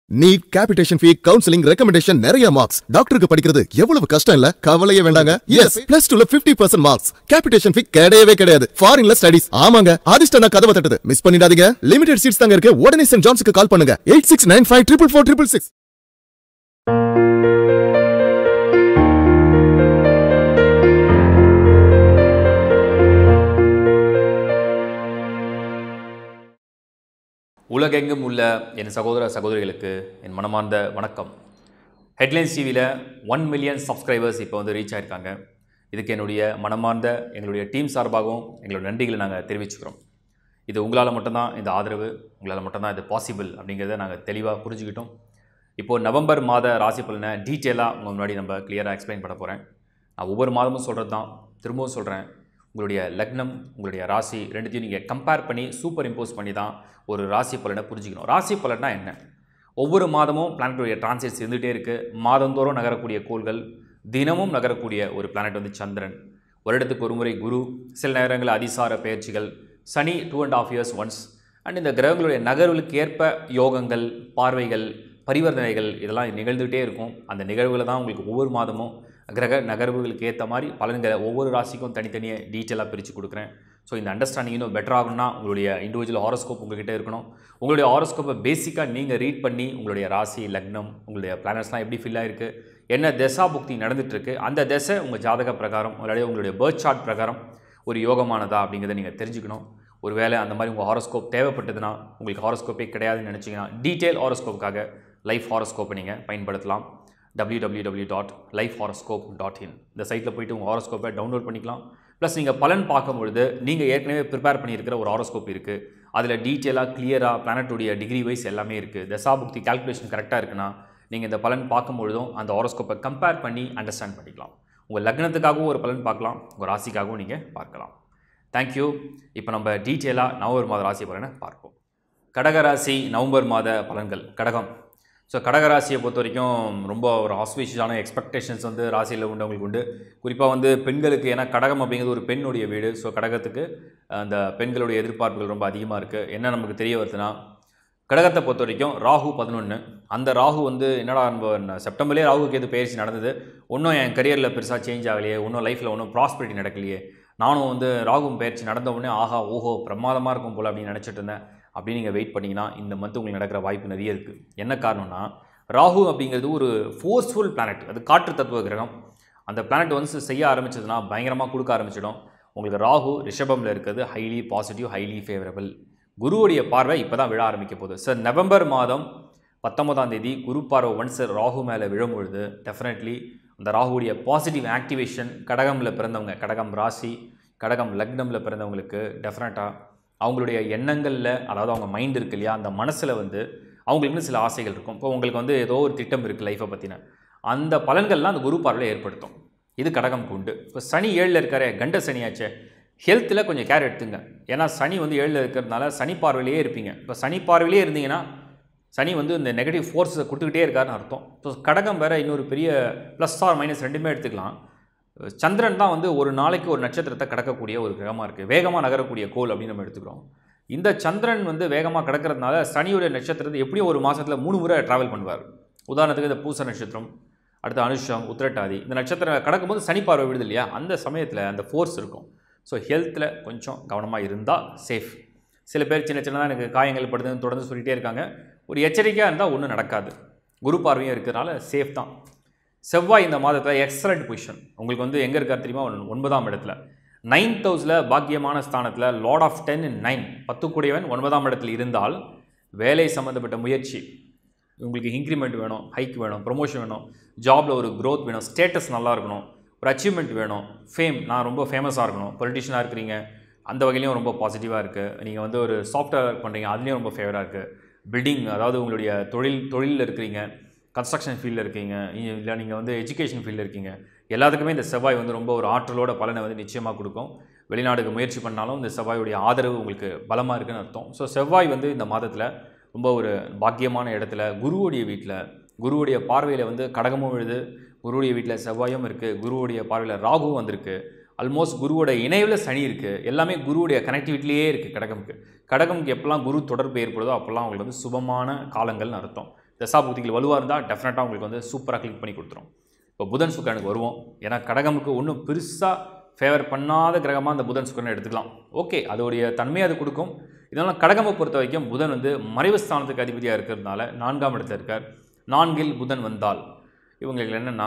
NEET capitation fee counselling recommendation நிறைய marks டாக்டருக்கு படிக்கிறது எவ்வளவு கஷ்டம் இல்ல கவலையே வேண்டாங்க எஸ் பிளஸ் டூல 50% பர்சன்ட் மார்க்ஸ் கேபிடேஷன் ஃபீ கிடையவே கிடையாது ஃபாரின்ல ஸ்டடிஸ் ஆமாங்க அதிர்ஷ்டம் நான் கதவை தட்டுது மிஸ் பண்ணிடாதீங்க லிமிடெட் சீட்ஸ் தாங்க இருக்கு உடனே சென்ட் ஜான்ஸுக்கு கால் பண்ணுங்க eight six nine five triple four triple six உலகெங்கும் உள்ள என் சகோதர சகோதரிகளுக்கு என் மனமார்ந்த வணக்கம் ஹெட்லைன்ஸ் டிவியில் ஒன் மில்லியன் சப்ஸ்கிரைபர்ஸ் இப்போ வந்து ரீச் ஆயிருக்காங்க இதுக்கு என்னுடைய மனமார்ந்த எங்களுடைய டீம் சார்பாகவும் எங்களோட நன்றிகளை நாங்கள் தெரிவிச்சுக்கிறோம் இது உங்களால் மட்டும்தான் இந்த ஆதரவு உங்களால் மட்டும்தான் இது பாசிபிள் அப்படிங்கிறத நாங்கள் தெளிவாக புரிஞ்சுக்கிட்டோம் இப்போது நவம்பர் மாத ராசி பலனை டீட்டெயிலாக உங்கள் முன்னாடி நம்ம கிளியராக எக்ஸ்பிளைன் பண்ண போகிறேன் நான் ஒவ்வொரு மாதமும் சொல்கிறது தான் திரும்பவும் சொல்கிறேன் உங்களுடைய லக்னம் உங்களுடைய ராசி ரெண்டுத்தையும் நீங்கள் கம்பேர் பண்ணி சூப்பர் இம்போஸ் பண்ணி தான் ஒரு ராசி பலனை புரிஞ்சுக்கணும் ராசி பலன்னா என்ன ஒவ்வொரு மாதமும் பிளானட்டுடைய டிரான்சிட்ஸ் இருந்துகிட்டே இருக்குது மாதந்தோறும் நகரக்கூடிய கோள்கள் தினமும் நகரக்கூடிய ஒரு பிளானட் வந்து சந்திரன் வருடத்துக்கு ஒரு முறை குரு சில நேரங்களில் அதிசார பயிற்சிகள் Shani two and half years once and இந்த கிரகங்களுடைய நகர்வுகளுக்கு ஏற்ப யோகங்கள் பார்வைகள் பரிவர்த்தனைகள் இதெல்லாம் நிகழ்ந்துகிட்டே இருக்கும் அந்த நிகழ்வுகளை தான் உங்களுக்கு ஒவ்வொரு மாதமும் கிரக நகர்வுகளுக்கு ஏற்ற மாதிரி பலன்களை ஒவ்வொரு ராசிக்கும் தனித்தனியாக டீட்டெயிலாக பிரித்து கொடுக்குறேன் ஸோ இந்த அண்டர்ஸ்டாண்டிங் இன்னும் பெட்டர் ஆகணும்னா உங்களுடைய இண்டிவிஜுவல் ஹாரோஸ்கோப் உங்ககிட்ட இருக்கணும் உங்களுடைய ஹாரோஸ்கோப்பை பேசிக்காக நீங்கள் ரீட் பண்ணி உங்களுடைய ராசி லக்னம் உங்களுடைய பிளானட்ஸ்லாம் எப்படி ஃபில் ஆயிருக்கு என்ன தசா புக்தி நடந்துகிட்ருக்கு அந்த தசை உங்கள் ஜாதக பிரகாரம் உங்களுடைய உங்களுடைய பேர்த் சார்ட் பிரகாரம் ஒரு யோகமானதா அப்படிங்கிறத நீங்கள் தெரிஞ்சுக்கணும் ஒருவேளை அந்த மாதிரி உங்கள் ஹாரோஸ்கோப் தேவைப்பட்டதுன்னா உங்களுக்கு ஹாரோஸ்கோப்பே கிடையாதுன்னு நினச்சிங்கன்னா டீட்டெயில் ஹாரோஸ்கோப்புக்காக லைஃப் ஹாரோஸ்கோப்பை நீங்கள் பயன்படுத்தலாம் www.lifehoroscope.in dot life horoscope dot in இந்த சைட்டில் போயிட்டு உங்கள் ஹாரோஸ்கோப்பை டவுன்லோட் பண்ணிக்கலாம் ப்ளஸ் நீங்கள் பலன் பார்க்கும்பொழுது நீங்கள் ஏற்கனவே ப்ரிப்பேர் பண்ணியிருக்கிற ஒரு ஹாரோஸ்கோப் இருக்குது அதில் டீட்டெயிலாக கிளியராக பிளானட்டுடைய டிகிரி வைஸ் எல்லாமே இருக்குது தசாபுக்தி கால்குலேஷன் கரெக்டாக இருக்குன்னா நீங்கள் இந்த பலன் பார்க்கும்பொழுதும் அந்த ஹாரோஸ்கோப்பை கம்பேர் பண்ணி அண்டர்ஸ்டாண்ட் பண்ணிக்கலாம் உங்கள் லக்னத்துக்காகவும் ஒரு பலன் பார்க்கலாம் உங்கள் ராசிக்காகவும் நீங்கள் பார்க்கலாம் தேங்க்யூ இப்போ நம்ம டீட்டெயிலாக நவம்பர் மாத ராசி பலனை பார்ப்போம் கடகராசி நவம்பர் மாத பலன்கள் கடகம் ஸோ கடகராசியை பொறுத்த வரைக்கும் ரொம்ப ஒரு ஆஸ்பிஷியஸான எக்ஸ்பெக்டேஷன்ஸ் வந்து ராசியில் உண்டவங்களுக்கு உண்டு குறிப்பாக வந்து பெண்களுக்கு ஏன்னா கடகம் அப்படிங்கிறது ஒரு பெண்ணுடைய வீடு ஸோ கடகத்துக்கு அந்த பெண்களுடைய எதிர்பார்ப்புகள் ரொம்ப அதிகமாக இருக்குது என்ன நமக்கு தெரிய வருதுன்னா கடகத்தை பொறுத்த வரைக்கும் ராகு பதினொன்று அந்த ராகு வந்து என்னடா நம்ம செப்டம்பர்லேயே ராகு கேது பயிற்சி நடந்தது ஒன்றும் என் கரியரில் பெருசாக சேஞ்ச் ஆகலையே ஒன்றும் லைஃப்பில் ஒன்றும் ப்ராஸ்பரிட்டி நடக்கலையே நானும் வந்து ராகு பயிற்சி நடந்த உடனே ஆஹா ஓஹோ பிரமாதமாக இருக்கும் போல் அப்படின்னு நினச்சிட்டு இருந்தேன் அப்படின்னு நீங்கள் வெயிட் பண்ணிங்கன்னா இந்த மந்த் உங்களுக்கு நடக்கிற வாய்ப்பு நிறைய இருக்குது என்ன காரணம்னா ராகு அப்படிங்கிறது ஒரு ஃபோர்ஸ்ஃபுல் பிளானட் அது காற்று தத்துவ கிரகம் அந்த பிளானட் வந்து செய்ய ஆரம்பிச்சதுன்னா பயங்கரமாக கொடுக்க ஆரம்பிச்சிடும் உங்களுக்கு ராகு ரிஷபமில் இருக்கிறது ஹைலி பாசிட்டிவ் ஹைலி ஃபேவரபிள் குருவுடைய பார்வை இப்போ தான் விழ ஆரம்பிக்க போகுது சார் நவம்பர் மாதம் பத்தொன்பதாம் தேதி குரு பார்வை ஒன்ஸ் ராகு மேலே விழும்பொழுது டெஃபினெட்லி அந்த ராகுடைய பாசிட்டிவ் ஆக்டிவேஷன் கடகமில் பிறந்தவங்க கடகம் ராசி கடகம் லக்னமில் பிறந்தவங்களுக்கு டெஃபினட்டாக அவங்களுடைய எண்ணங்களில் அதாவது அவங்க மைண்ட் இருக்கு இல்லையா அந்த மனசில் வந்து அவங்களுக்குன்னு சில ஆசைகள் இருக்கும் இப்போ உங்களுக்கு வந்து ஏதோ ஒரு திட்டம் இருக்குது லைஃப்பை பற்றின அந்த பலன்கள்லாம் அந்த குரு பார்வையில் ஏற்படுத்தும் இது கடகம்க்கு உண்டு இப்போ சனி ஏழில் இருக்காரே கண்ட சனியாச்சே ஹெல்த்தில் கொஞ்சம் கேர் எடுத்துங்க ஏன்னா சனி வந்து ஏழில் இருக்கிறதுனால சனி பார்வையிலேயே இருப்பீங்க இப்போ சனி பார்வையிலே இருந்தீங்கன்னா சனி வந்து இந்த நெகட்டிவ் ஃபோர்ஸை கொடுத்துக்கிட்டே இருக்காருன்னு அர்த்தம் ஸோ கடகம் வேறு இன்னொரு பெரிய ப்ளஸ் ஆர் மைனஸ் ரெண்டுமே எடுத்துக்கலாம் சந்திரன் தான் வந்து ஒரு நாளைக்கு ஒரு நட்சத்திரத்தை கடக்கக்கூடிய ஒரு கிரகமாக இருக்குது வேகமாக நகரக்கூடிய கோல் அப்படின்னு நம்ம எடுத்துக்கிறோம் இந்த சந்திரன் வந்து வேகமாக கடக்கிறதுனால சனியுடைய நட்சத்திரத்தை எப்படியும் ஒரு மாதத்தில் மூணு முறை ட்ராவல் பண்ணுவார் உதாரணத்துக்கு இந்த பூச நட்சத்திரம் அடுத்து அனுஷம் உத்திரட்டாதி இந்த நட்சத்திரம் கடக்கும்போது சனி பார்வை விடுது இல்லையா அந்த சமயத்தில் அந்த ஃபோர்ஸ் இருக்கும் ஸோ ஹெல்த்தில் கொஞ்சம் கவனமாக இருந்தால் சேஃப் சில பேர் சின்ன சின்னதாக எனக்கு காயங்கள் படுதுன்னு தொடர்ந்து சொல்லிகிட்டே இருக்காங்க ஒரு எச்சரிக்கையாக இருந்தால் ஒன்றும் நடக்காது குரு பார்வையும் இருக்கிறதுனால சேஃப் தான் செவ்வாய் இந்த மாதத்தில் எக்ஸலண்ட் பொசிஷன் உங்களுக்கு வந்து எங்கே இருக்கார் தெரியுமா ஒன்- ஒன்பதாம் இடத்துல நைன்த் ஹவுஸில் பாக்கியமான ஸ்தானத்தில் lord of ten in nine பத்து கூடியவன் ஒன்பதாம் இடத்தில் இருந்தால் வேலை சம்மந்தப்பட்ட முயற்சி உங்களுக்கு இன்க்ரிமெண்ட் வேணும் ஹைக் வேணும் ப்ரொமோஷன் வேணும் ஜாபில் ஒரு growth வேணும் ஸ்டேட்டஸ் நல்லா இருக்கணும் ஒரு அச்சீவ்மெண்ட் வேணும் ஃபேம் நான் ரொம்ப ஃபேமஸாக இருக்கணும் பொலிட்டிஷியனாக இருக்கிறீங்க அந்த வகையிலையும் ரொம்ப பாசிட்டிவாக இருக்குது நீங்கள் வந்து ஒரு சாஃப்ட்வேர் ஒர்க் பண்ணுறீங்க அதுலேயும் ரொம்ப ஃபேவராக இருக்குது பில்டிங் அதாவது உங்களுடைய தொழில் தொழிலில் இருக்கிறீங்க கன்ஸ்ட்ரக்ஷன் ஃபீல்டில் இருக்கீங்க இல்லை நீங்கள் வந்து எஜுகேஷன் ஃபீல்டில் இருக்கீங்க எல்லாத்துக்குமே இந்த செவ்வாய் வந்து ரொம்ப ஒரு ஆற்றலோட பலனை வந்து நிச்சயமாக கொடுக்கும் வெளிநாடுக்கு முயற்சி பண்ணாலும் இந்த செவ்வாயுடைய ஆதரவு உங்களுக்கு பலமாக இருக்குன்னு அர்த்தம் ஸோ செவ்வாய் வந்து இந்த மாதத்தில் ரொம்ப ஒரு பாக்கியமான இடத்துல குருவுடைய வீட்டில் குருவுடைய பார்வையில் வந்து கடகமும் விழுது குருவுடைய வீட்டில் செவ்வாயும் இருக்குது குருவுடைய பார்வையில் ராகுவும் வந்திருக்கு ஆல்மோஸ்ட் குருவோட இணைவில் சனி இருக்குது எல்லாமே குருவுடைய கனெக்டிவிட்டிலேயே இருக்குது கடகமுக்கு கடகமுக்கு எப்போல்லாம் குரு தொடர்பு ஏற்படுதோ அப்போல்லாம் அவங்களுக்கு வந்து சுபமான காலங்கள்னு அர்த்தம் தசாபுக்திகள் வலுவாக இருந்தால் டெஃபினட்டாக உங்களுக்கு வந்து சூப்பராக கிளிக் பண்ணி கொடுத்துரும் இப்போ புதன் சுக்கிரனுக்கு வருவோம் ஏன்னா கடகமுக்கு ஒன்றும் பெருசாக ஃபேவர் பண்ணாத கிரகமாக அந்த புதன் சுக்கிரனை எடுத்துக்கலாம் ஓகே அதோடைய தன்மையை அது கொடுக்கும் இதனால் கடகமை பொறுத்த வரைக்கும் புதன் வந்து மறைவு ஸ்தானத்துக்கு அதிபதியாக இருக்கிறதுனால நான்காம் இடத்துல இருக்கார் நான்கில் புதன் வந்தால் இவங்களுக்கு என்னென்னா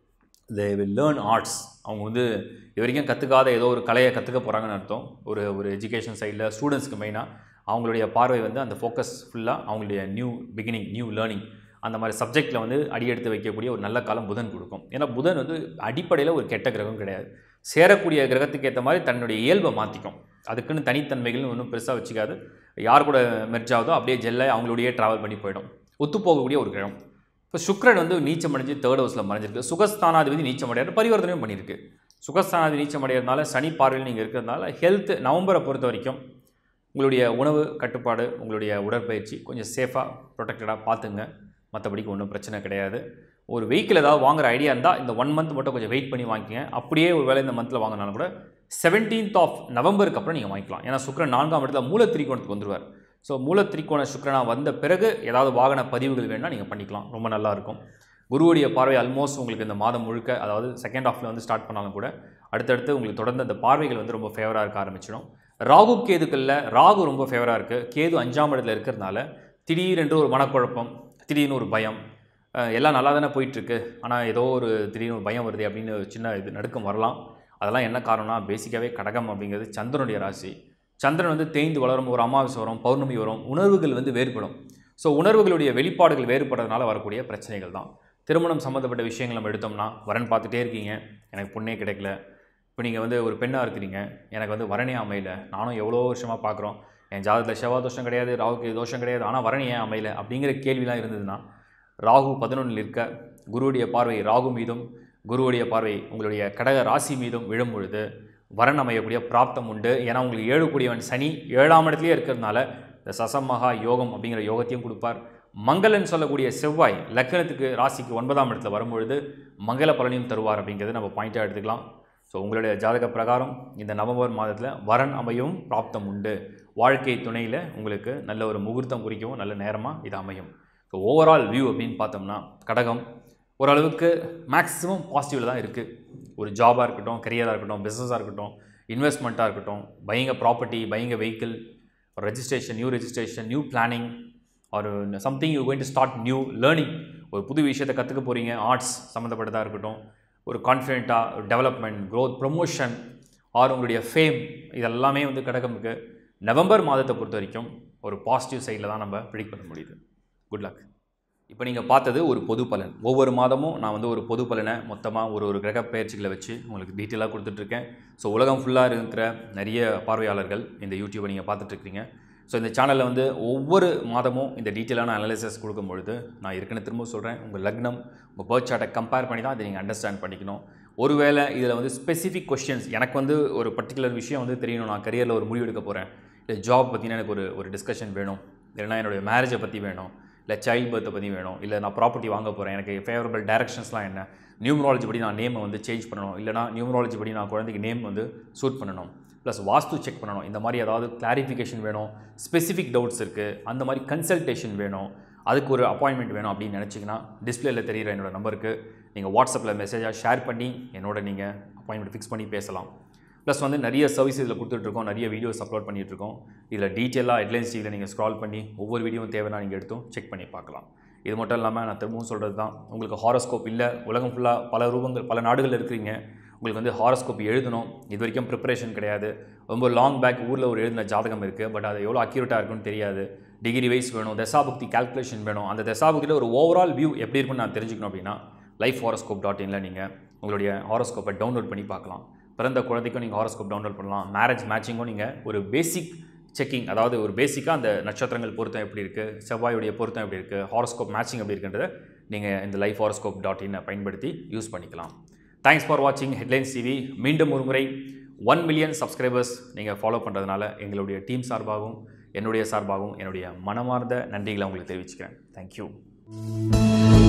தே வில் லேர்ன் ஆர்ட்ஸ் அவங்க வந்து இது வரைக்கும் கற்றுக்காத ஏதோ ஒரு கலையை கற்றுக்க போகிறாங்கன்னு அர்த்தம் ஒரு ஒரு எஜுகேஷன் சைடில் ஸ்டூடெண்ட்ஸ்க்கு மெயினாக அவங்களுடைய பார்வை வந்து அந்த ஃபோக்கஸ் ஃபுல்லாக அவங்களுடைய நியூ பிகினிங் நியூ லேர்னிங் அந்த மாதிரி சப்ஜெக்டில் வந்து அடியெடுத்து வைக்கக்கூடிய ஒரு நல்ல காலம் புதன் கொடுக்கும் ஏன்னா புதன் வந்து அடிப்படையில் ஒரு கெட்ட கிரகம் கிடையாது சேரக்கூடிய கிரகத்துக்கு ஏற்ற மாதிரி தன்னுடைய இயல்பை மாற்றிக்கும் அதுக்குன்னு தனித்தன்மைகள்னு ஒன்றும் பெருசாக வச்சுக்காது யார் கூட மெர்ஜ் ஆகுதோ அப்படியே ஜெல்லை அவங்களோடயே ட்ராவல் பண்ணி போயிடும் ஒத்து போகக்கூடிய ஒரு கிரகம் இப்போ சுக்ரன் வந்து நீச்சம் அடைஞ்சு தேர்ட் ஹவுஸில் மறைஞ்சிருக்கு சுகஸ்தானாதிபதி நீச்சம் அடையாது பரிவர்த்தனையும் பண்ணியிருக்கு சுகஸ்தானாதிபதி நீச்சம் அடைகிறதுனால சனி பார்வையில் நீங்கள் இருக்கிறதுனால ஹெல்த் நவம்பரை பொறுத்த வரைக்கும் உங்களுடைய உணவு கட்டுப்பாடு உங்களுடைய உடற்பயிற்சி கொஞ்சம் சேஃபாக ப்ரொடெக்டடாக பார்த்துங்க மற்றபடிக்கு ஒன்றும் பிரச்சனை கிடையாது ஒரு வெஹிக்கிள் ஏதாவது வாங்குற ஐடியா இருந்தால் இந்த ஒன் மந்த் மட்டும் கொஞ்சம் வெயிட் பண்ணி வாங்கிக்கங்க அப்படியே ஒரு வேளை இந்த மந்தில் வாங்கினாலும் கூட செவன்டீன்த் ஆஃப் நவம்பருக்கு அப்புறம் நீங்கள் வாங்கிக்கலாம் ஏன்னா சுக்ரன் நான்காம் இடத்துல மூல திரிகோணத்துக்கு வந்துருவார் ஸோ மூல திரிகோண சுக்ரனா வந்த பிறகு ஏதாவது வாகன பதிவுகள் வேணால் நீங்கள் பண்ணிக்கலாம் ரொம்ப நல்லா இருக்கும் குருவுடைய பார்வை ஆல்மோஸ்ட் உங்களுக்கு இந்த மாதம் முழுக்க அதாவது செகண்ட் ஹாஃபில் வந்து ஸ்டார்ட் பண்ணாலும் கூட அடுத்தடுத்து உங்களுக்கு தொடர்ந்து அந்த பார்வைகள் வந்து ரொம்ப ஃபேவராக இருக்க ஆரம்பிச்சிடும் ராகு கேதுக்களில் ராகு ரொம்ப ஃபேவராக இருக்குது கேது அஞ்சாம் இடத்துல இருக்கிறதுனால திடீரென்று ஒரு மனக்குழப்பம் திடீர்னு ஒரு பயம் அஹ் எல்லாம் நல்லா தானே போயிட்டுருக்கு ஆனால் ஏதோ ஒரு திடீர்னு ஒரு பயம் வருது அப்படின்னு ஒரு சின்ன இது நடுக்கம் வரலாம் அதெல்லாம் என்ன காரணம்னா பேசிக்காகவே கடகம் அப்படிங்கிறது சந்திரனுடைய ராசி சந்திரன் வந்து தேய்ந்து வளரும் ஒரு அமாவாசை வரும் பௌர்ணமி வரும் உணர்வுகள் வந்து வேறுபடும் ஸோ உணர்வுகளுடைய வெளிப்பாடுகள் வேறுபடுறதுனால வரக்கூடிய பிரச்சனைகள் தான் திருமணம் சம்மந்தப்பட்ட விஷயங்கள் நம்ம எடுத்தோம்னா வரன் பார்த்துட்டே இருக்கீங்க எனக்கு பொண்ணே கிடைக்கல இப்போ நீங்கள் வந்து ஒரு பெண்ணாக இருக்கிறீங்க எனக்கு வந்து வரனே அமையல நானும் எவ்வளோ வருஷமாக பார்க்குறோம் என் ஜாதகத்தில் செவ்வாய் தோஷம் கிடையாது ராகுக்கு தோஷம் கிடையாது ஆனால் வரன் ஏன் அமையல அப்படிங்கிற கேள்விலாம் இருந்ததுன்னா ராகு பதினொன்றில் இருக்க குருவுடைய பார்வை ராகு மீதும் குருவுடைய பார்வை உங்களுடைய கடக ராசி மீதும் விழும் பொழுது வரன் அமையக்கூடிய பிராப்தம் உண்டு ஏன்னா உங்களுக்கு ஏழு கூடியவன் சனி ஏழாம் இடத்துலேயே இருக்கிறதுனால இந்த சசமகா யோகம் அப்படிங்கிற யோகத்தையும் கொடுப்பார் மங்களன் சொல்லக்கூடிய செவ்வாய் லக்கணத்துக்கு ராசிக்கு ஒன்பதாம் இடத்துல வரும்பொழுது மங்கள பலனையும் தருவார் அப்படிங்கிறது நம்ம பாயிண்ட்டாக எடுத்துக்கலாம் ஸோ உங்களுடைய ஜாதக பிரகாரம் இந்த நவம்பர் மாதத்தில் வரன் அமையவும் பிராப்தம் உண்டு வாழ்க்கை துணையில் உங்களுக்கு நல்ல ஒரு முகூர்த்தம் குறிக்கவும் நல்ல நேரமாக இது அமையும் ஸோ ஓவரால் வியூ அப்படின்னு பார்த்தோம்னா கடகம் ஓரளவுக்கு மேக்ஸிமம் பாசிட்டிவில் தான் இருக்குது ஒரு ஜாபாக இருக்கட்டும் கரியராக இருக்கட்டும் பிஸ்னஸாக இருக்கட்டும் இன்வெஸ்ட்மெண்ட்டாக இருக்கட்டும் buying property buying vehicle registration new registration new planning ஒரு something you going to start new learning ஒரு புது விஷயத்தை கற்றுக்க போகிறீங்க ஆர்ட்ஸ் சம்மந்தப்பட்டதாக இருக்கட்டும் ஒரு கான்ஃபிடென்ட்டாக ஒரு டெவலப்மெண்ட் க்ரோத் ப்ரொமோஷன் ஆர் உங்களுடைய ஃபேம் இதெல்லாமே வந்து கடகமுக்கு நவம்பர் மாதத்தை பொறுத்த வரைக்கும் ஒரு பாசிட்டிவ் சைடில் தான் நம்ம ப்ரிடிக் பண்ண முடியுது குட் லக் இப்போ நீங்கள் பார்த்தது ஒரு பொது பலன் ஒவ்வொரு மாதமும் நான் வந்து ஒரு பொது பலனை மொத்தமாக ஒரு ஒரு கிரக பயிற்சிகளை வச்சு உங்களுக்கு டீட்டெயிலாக கொடுத்துட்ருக்கேன் ஸோ உலகம் ஃபுல்லாக இருக்கிற நிறைய பார்வையாளர்கள் இந்த யூடியூப்பை நீங்கள் பார்த்துட்ருக்கீங்க ஸோ இந்த சேனலில் வந்து ஒவ்வொரு மாதமும் இந்த டீட்டெயிலான அனாலிசிஸ் கொடுக்கும் பொழுது நான் ஏற்கனவே திரும்ப சொல்கிறேன் உங்கள் லக்னம் உங்கள் பர்த் சார்ட்டை கம்பேர் பண்ணி தான் இதை நீங்கள் அண்டர்ஸ்டாண்ட் பண்ணிக்கணும் ஒருவேளை இதில் வந்து ஸ்பெசிஃபிக் கொஸ்டின்ஸ் எனக்கு வந்து ஒரு பர்டிகுலர் விஷயம் வந்து தெரியணும் நான் கரியரில் ஒரு முடிவு எடுக்க போகிறேன் இல்லை ஜாப் பற்றின எனக்கு ஒரு ஒரு டிஸ்கஷன் வேணும் இல்லைனா என்னுடைய மேரேஜை பற்றி வேணும் இல்லை சைல்ட் பர்த்தை பற்றி வேணும் இல்லை நான் ப்ராப்பர்ட்டி வாங்க போகிறேன் எனக்கு ஃபேவரபிள் டைரக்ஷன்ஸ்லாம் என்ன நியூமராலஜி படி நான் நேமை வந்து சேஞ்ச் பண்ணணும் இல்லைனா நியூமராலஜி படி நான் குழந்தைக்கு நேம் வந்து சூட் பண்ணணும் ப்ளஸ் வாஸ்து செக் பண்ணணும் இந்த மாதிரி ஏதாவது கிளாரிஃபிகேஷன் வேணும் ஸ்பெசிஃபிக் டவுட்ஸ் இருக்குது அந்த மாதிரி கன்சல்டேஷன் வேணும் அதுக்கு ஒரு அப்பாயின்மெண்ட் வேணும் அப்படின்னு நினச்சிங்கன்னா டிஸ்பிளேல தெரிகிற என்னோட நம்பருக்கு நீங்கள் வாட்ஸ்அப்பில் மெசேஜாக ஷேர் பண்ணி என்னோட நீங்கள் அப்பாயின்மெண்ட் ஃபிக்ஸ் பண்ணி பேசலாம் ப்ளஸ் வந்து நிறைய சர்வீஸ் இதில் கொடுத்துட்ருக்கோம் நிறைய வீடியோஸ் அப்லோட் பண்ணிகிட்ருக்கோம் இதில் டீட்டெயிலாக ஹெட்லைன்ஸ் டிவியில் நீங்கள் ஸ்க்ரால் பண்ணி ஒவ்வொரு வீடியோவும் தேவைன்னா நீங்கள் எடுத்தும் செக் பண்ணி பார்க்கலாம் இது மட்டும் இல்லாமல் நான் திரும்பவும் சொல்கிறது தான் உங்களுக்கு ஹாரோஸ்கோப் இல்லை உலகம் ஃபுல்லாக பல ரூபங்கள் பல நாடுகள் இருக்கிறீங்க உங்களுக்கு வந்து ஹாரோஸ்கோப் எழுதணும் இது வரைக்கும் ப்ரிப்பரேஷன் கிடையாது ரொம்ப லாங் பேக் ஊரில் ஒரு எழுதின ஜாதகம் இருக்குது பட் அது எவ்வளோ அக்யூரேட்டாக இருக்குன்னு தெரியாது டிகிரி வைஸ் வேணும் தசாபுக்தி கால்குலேஷன் வேணும் அந்த தசாபுக்தியில் ஒரு ஓவரால் வியூ எப்படி இருக்குன்னு நான் தெரிஞ்சுக்கணும் அப்படின்னா லைஃப் ஹாரோஸ்கோப் டாட் இனில் நீங்கள் உங்களுடைய ஹாரோஸ்கோப்பை டவுன்லோட் பண்ணி பார்க்கலாம் பிறந்த குழந்தைக்கும் நீங்கள் ஹாரோஸ்கோப் டவுன்லோட் பண்ணலாம் மேரேஜ் மேட்சிங்கும் நீங்கள் ஒரு பேசிக் செக்கிங் அதாவது ஒரு பேசிக்காக அந்த நட்சத்திரங்கள் பொருத்தம் எப்படி இருக்குது செவ்வாயுடைய பொருத்தம் எப்படி இருக்குது ஹாரோஸ்கோப் மேட்சிங் எப்படி இருக்குன்றதை நீங்கள் இந்த லைஃப் ஹாரோஸ்கோப் டாட் இன்னை பயன்படுத்தி யூஸ் பண்ணிக்கலாம் தேங்க்ஸ் ஃபார் வாட்சிங் ஹெட்லைன்ஸ் டிவி மீண்டும் ஒரு முறை ஒன் மில்லியன் சப்ஸ்கிரைபர்ஸ் நீங்கள் ஃபாலோ பண்ணுறதுனால எங்களுடைய டீம் சார்பாகவும் என்னுடைய சார்பாகவும் என்னுடைய மனமார்ந்த நன்றிகளை உங்களுக்கு தெரிவிச்சுக்கிறேன் தேங்க்யூ